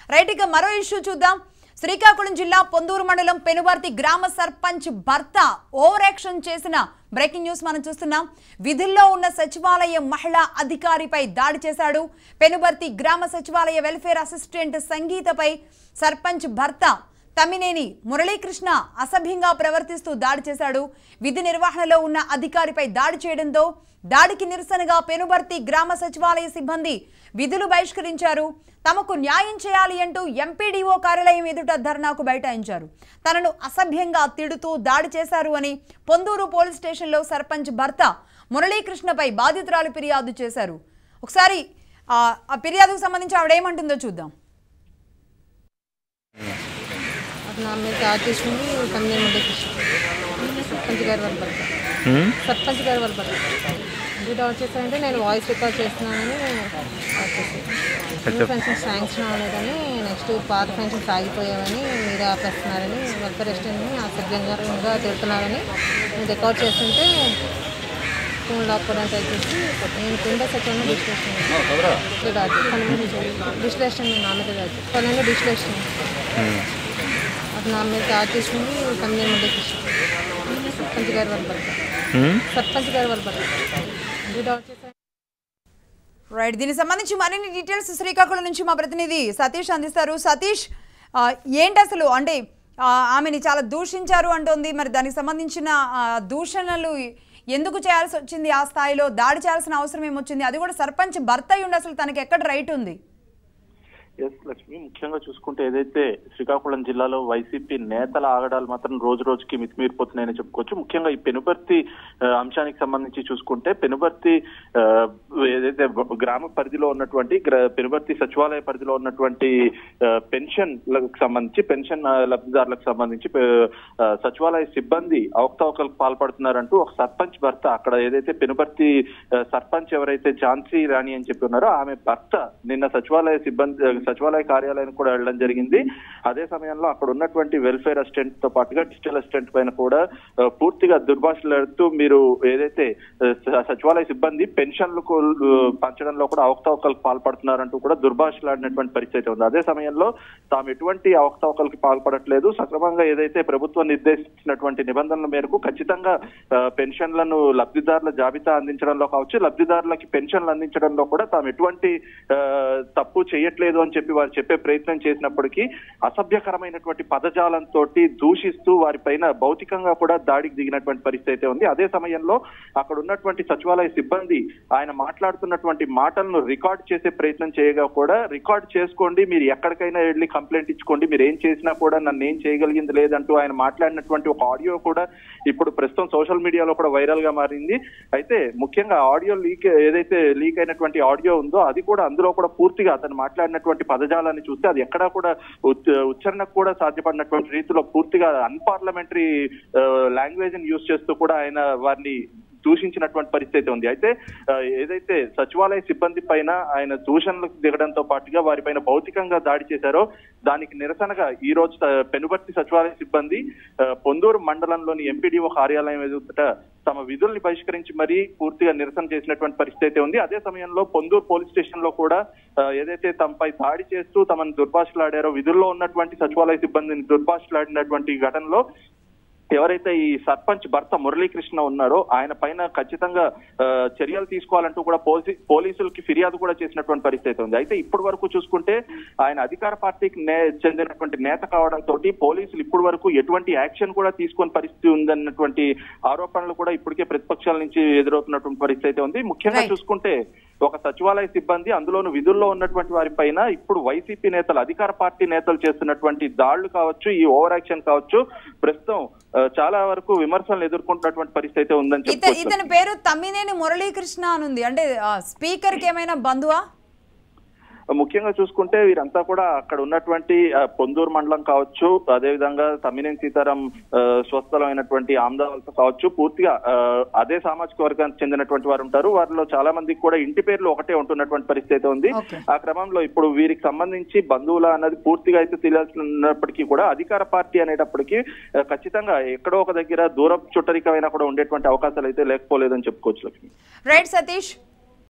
Right ఇక మరో issue చూద్దాం శ్రీకాకుళం జిల్లా పొందూరు మండలం పెనుబర్తి గ్రామ సర్పంచ్ భర్త ఓవర్ యాక్షన్ చేసిన బ్రేకింగ్ న్యూస్ మనం చూస్తున్నాం విధుల్లో ఉన్న సచివాలయ మహిళా అధికారిపై దాడి చేశాడు పెనుబర్తి గ్రామ సచివాలయ వెల్ఫేర్ అసిస్టెంట్ సంగీతపై సర్పంచ్ భర్త తమ్మినేని మురళీకృష్ణ అసభ్యంగా ప్రవర్తిస్తూ దాడి చేశాడు విధి నిర్వహణలో ఉన్న అధికారిపై దాడి చేయడంతో దాడికి నిరసనగా పెనుబర్తి గ్రామ సచివాలయ సిబ్బంది విధులు బహిష్కరించారు తమకు న్యాయం చేయాలి అంటూ ఎంపీడీఓ కార్యాలయం ఎదుట ధర్నాకు బైఠాయించారు తనను అసభ్యంగా తిడుతూ దాడి చేశారు అని పొందూరు పోలీస్ స్టేషన్లో సర్పంచ్ భర్త మురళీకృష్ణపై బాధితురాలు ఫిర్యాదు చేశారు ఒకసారి ఆ ఆ ఫిర్యాదుకు సంబంధించి ఆవిడ ఏమంటుందో చూద్దాం అది నా మీద దాడి చేసింది కన్నే మురళీకృష్ణ సర్పంచ్ గారి వాళ్ళ భర్త సర్పంచ్ గారి వాళ్ళ భర్త ఎందుకు దాడి చేశారంటే నేను వాయిస్ రికార్డ్ చేస్తున్నానని దాడి చేశాను పెన్షన్ శాంక్షన్ అవ్వలేదని నెక్స్ట్ పాత పెన్షన్ సాగిపోయావని మీరు ఆపేస్తున్నారని వెల్ఫేర్ రెస్టారెంట్ని అసభ్యంగా తిడుతున్నారని నేను రికార్డ్ చేస్తుంటే ఫోన్ లాక్కోవడానికి ట్రై చేసి నేను కింద సెకండ్ డిస్ట్రేషన్ రాజు డిస్ట్రేషన్ నా మీద రాజు పన్నెండు డిస్ట్రేషన్ అది నా మీద దాడి చేసింది కన్నే మురళీకృష్ణ సర్పంచ్ గారి వాళ్ళ భర్త సర్పంచ్ గారి వాళ్ళ భర్త ఎందుకు దాడి చేశారు రైట్ దీనికి సంబంధించి మరిన్ని డీటెయిల్స్ శ్రీకాకుళం నుంచి మా ప్రతినిధి సతీష్ అందిస్తారు సతీష్ ఆ, ఏంటి అసలు అంటే ఆ, ఆమెని చాలా దూషించారు అంటోంది మరి దానికి సంబంధించిన ఆ, దూషణలు ఎందుకు చేయాల్సి వచ్చింది ఆ స్థాయిలో దాడి చేయాల్సిన అవసరం ఏమొచ్చింది అది కూడా సర్పంచ్ భర్త అయి ఉండి అసలు తనకి ఎక్కడ రైట్ ఉంది ఎస్ లక్ష్మి ముఖ్యంగా చూసుకుంటే ఏదైతే శ్రీకాకుళం జిల్లాలో వైసీపీ నేతల ఆగడాలు మాత్రం రోజు రోజుకి మితిమీరిపోతున్నాయని చెప్పుకోవచ్చు ముఖ్యంగా ఈ పెనుబర్తి ఆ, అంశానికి సంబంధించి చూసుకుంటే పెనుబర్తి ఆ, ఏదైతే గ్రామ పరిధిలో ఉన్నటువంటి గ్ర- పెనుబర్తి సచివాలయ పరిధిలో ఉన్నటువంటి ఆ, పెన్షన్లకు సంబంధించి పెన్షన్ ఆ, లబ్ధిదారులకు సంబంధించి పే- ఆ, సచివాలయ సిబ్బంది అవకతవకలకు పాల్పడుతున్నారంటూ ఒక సర్పంచ్ భర్త అక్కడ ఏదైతే పెనుబర్తి ఆ, సర్పంచ్ ఎవరైతే ఝాన్సీ రాణి అని చెప్పి ఉన్నారో ఆమె భర్త నిన్న సచివాలయ సిబ్బంది సచివాలయ కార్యాలయానికి కూడా వెళ్ళడం జరిగింది అదే సమయంలో అక్కడ ఉన్నటువంటి వెల్ఫేర్ అసిస్టెంట్ తో పాటుగా డిజిటల్ అసిస్టెంట్ పైన కూడా ఆ, పూర్తిగా దుర్భాషలాడుతూ మీరు ఏదైతే ఆ, స- సచివాలయ సిబ్బంది పెన్షన్లకు ఆ, పంచడంలో కూడా అవకతవకలకు పాల్పడుతున్నారంటూ కూడా దుర్భాషలాడినటువంటి పరిస్థితి ఉంది అదే సమయంలో తాము ఎటువంటి అవకతవకలకు పాల్పడట్లేదు సక్రమంగా ఏదైతే ప్రభుత్వం నిర్దేశించినటువంటి నిబంధనల మేరకు ఖచ్చితంగా ఆ, పెన్షన్లను లబ్ధిదారుల జాబితా అందించడంలో కావచ్చు లబ్ధిదారులకి పెన్షన్లు అందించడంలో కూడా తాము ఎటువంటి ఆ, తప్పు చేయట్లేదు అని చెప్పి వారు చెప్పే ప్రయత్నం చేసినప్పటికీ అసభ్యకరమైనటువంటి పదజాలంతో దూషిస్తూ వారిపైన భౌతికంగా కూడా దాడికి దిగినటువంటి పరిస్థితి అయితే ఉంది అదే సమయంలో అక్కడ ఉన్నటువంటి సచివాలయ సిబ్బంది ఆయన మాట్లాడుతున్నటువంటి మాటలను రికార్డ్ చేసే ప్రయత్నం చేయగా కూడా రికార్డ్ చేసుకోండి మీరు ఎక్కడికైనా వెళ్ళి కంప్లైంట్ ఇచ్చుకోండి మీరు ఏం చేసినా కూడా నన్ను ఏం చేయగలిగింది లేదంటూ ఆయన మాట్లాడినటువంటి ఒక ఆడియో కూడా ఇప్పుడు ప్రస్తుతం సోషల్ మీడియాలో కూడా వైరల్ గా మారింది అయితే ముఖ్యంగా ఆడియో లీక్ ఏదైతే లీక్ అయినటువంటి ఆడియో ఉందో అది కూడా అందులో కూడా పూర్తిగా అతను మాట్లాడినటువంటి పదజాలాన్ని చూస్తే అది ఎక్కడా కూడా ఉచ్- ఉచ్చారణకు కూడా సాధ్యపడినటువంటి రీతిలో పూర్తిగా అన్పార్లమెంటరీ లాంగ్వేజ్ యూజ్ చేస్తూ కూడా ఆయన వారిని దూషించినటువంటి పరిస్థితి ఉంది అయితే ఆ, ఏదైతే సచివాలయ సిబ్బంది పైన ఆయన దూషణలకు దిగడంతో పాటుగా వారిపైన భౌతికంగా దాడి చేశారో దానికి నిరసనగా ఈ రోజు ఆ, పెనుబర్తి సచివాలయ సిబ్బంది ఆ, పొందూరు మండలంలోని ఎంపీడీఓ కార్యాలయం ఎదుట తమ విధుల్ని బహిష్కరించి మరీ పూర్తిగా నిరసన చేసినటువంటి పరిస్థితి అయితే ఉంది అదే సమయంలో పొందూరు పోలీస్ స్టేషన్ లో కూడా ఆ, ఏదైతే తమపై దాడి చేస్తూ తమను దుర్భాషలాడారో విధుల్లో ఉన్నటువంటి సచివాలయ సిబ్బందిని దుర్భాషలాడినటువంటి ఘటనలో ఎవరైతే ఈ సర్పంచ్ భర్త మురళీకృష్ణ ఉన్నారో ఆయన పైన ఖచ్చితంగా ఆ, చర్యలు తీసుకోవాలంటూ కూడా పోలీ పోలీసులకి ఫిర్యాదు కూడా చేసినటువంటి పరిస్థితి ఉంది అయితే ఇప్పటి వరకు చూసుకుంటే ఆయన అధికార పార్టీకి నే చెందినటువంటి నేత కావడంతో పోలీసులు ఇప్పటి వరకు ఎటువంటి యాక్షన్ కూడా తీసుకొని పరిస్థితి ఉందన్నటువంటి ఆరోపణలు కూడా ఇప్పటికే ప్రతిపక్షాల నుంచి ఎదురవుతున్నటువంటి పరిస్థితి అయితే ఉంది ముఖ్యంగా Right. చూసుకుంటే ఒక సచివాలయ సిబ్బంది అందులోను విధుల్లో ఉన్నటువంటి వారి పైన ఇప్పుడు వైసీపీ నేతలు అధికార పార్టీ నేతలు చేస్తున్నటువంటి దాళ్లు కావచ్చు ఈ ఓవర్ యాక్షన్ కావచ్చు ప్రస్తుతం ఆ, చాలా వరకు విమర్శలు ఎదుర్కొంటున్నటువంటి పరిస్థితి అయితే ఉందని ఇత చెప్పుకోవచ్చు ఇతని పేరు తమ్మినేని మురళీకృష్ణ అని ఉంది అంటే స్పీకర్ కి ఏమైనా బంధువా ముఖ్యంగా చూసుకుంటే వీరంతా కూడా అక్కడ ఉన్నటువంటి ఆ, పొందూరు మండలం కావచ్చు అదేవిధంగా తమ్మినేని సీతారాం ఆ, స్వస్థలమైనటువంటి ఆమ్దావలస కావచ్చు పూర్తిగా ఆ, అదే సామాజిక వర్గానికి చెందినటువంటి వారు ఉంటారు వారిలో చాలా మందికి కూడా ఇంటి పేర్లు ఒకటే ఉంటున్నటువంటి పరిస్థితి అయితే ఉంది Okay. ఆ క్రమంలో ఇప్పుడు వీరికి సంబంధించి బంధువుల అన్నది పూర్తిగా అయితే తెలియాల్సినప్పటికీ కూడా అధికార పార్టీ అనేటప్పటికీ ఆ, ఖచ్చితంగా ఎక్కడో ఒక దగ్గర దూర చుట్టరికమైనా కూడా ఉండేటువంటి అవకాశాలు అయితే లేకపోలేదని చెప్పుకోవచ్చు లక్ష్మి రైట్ సతీష్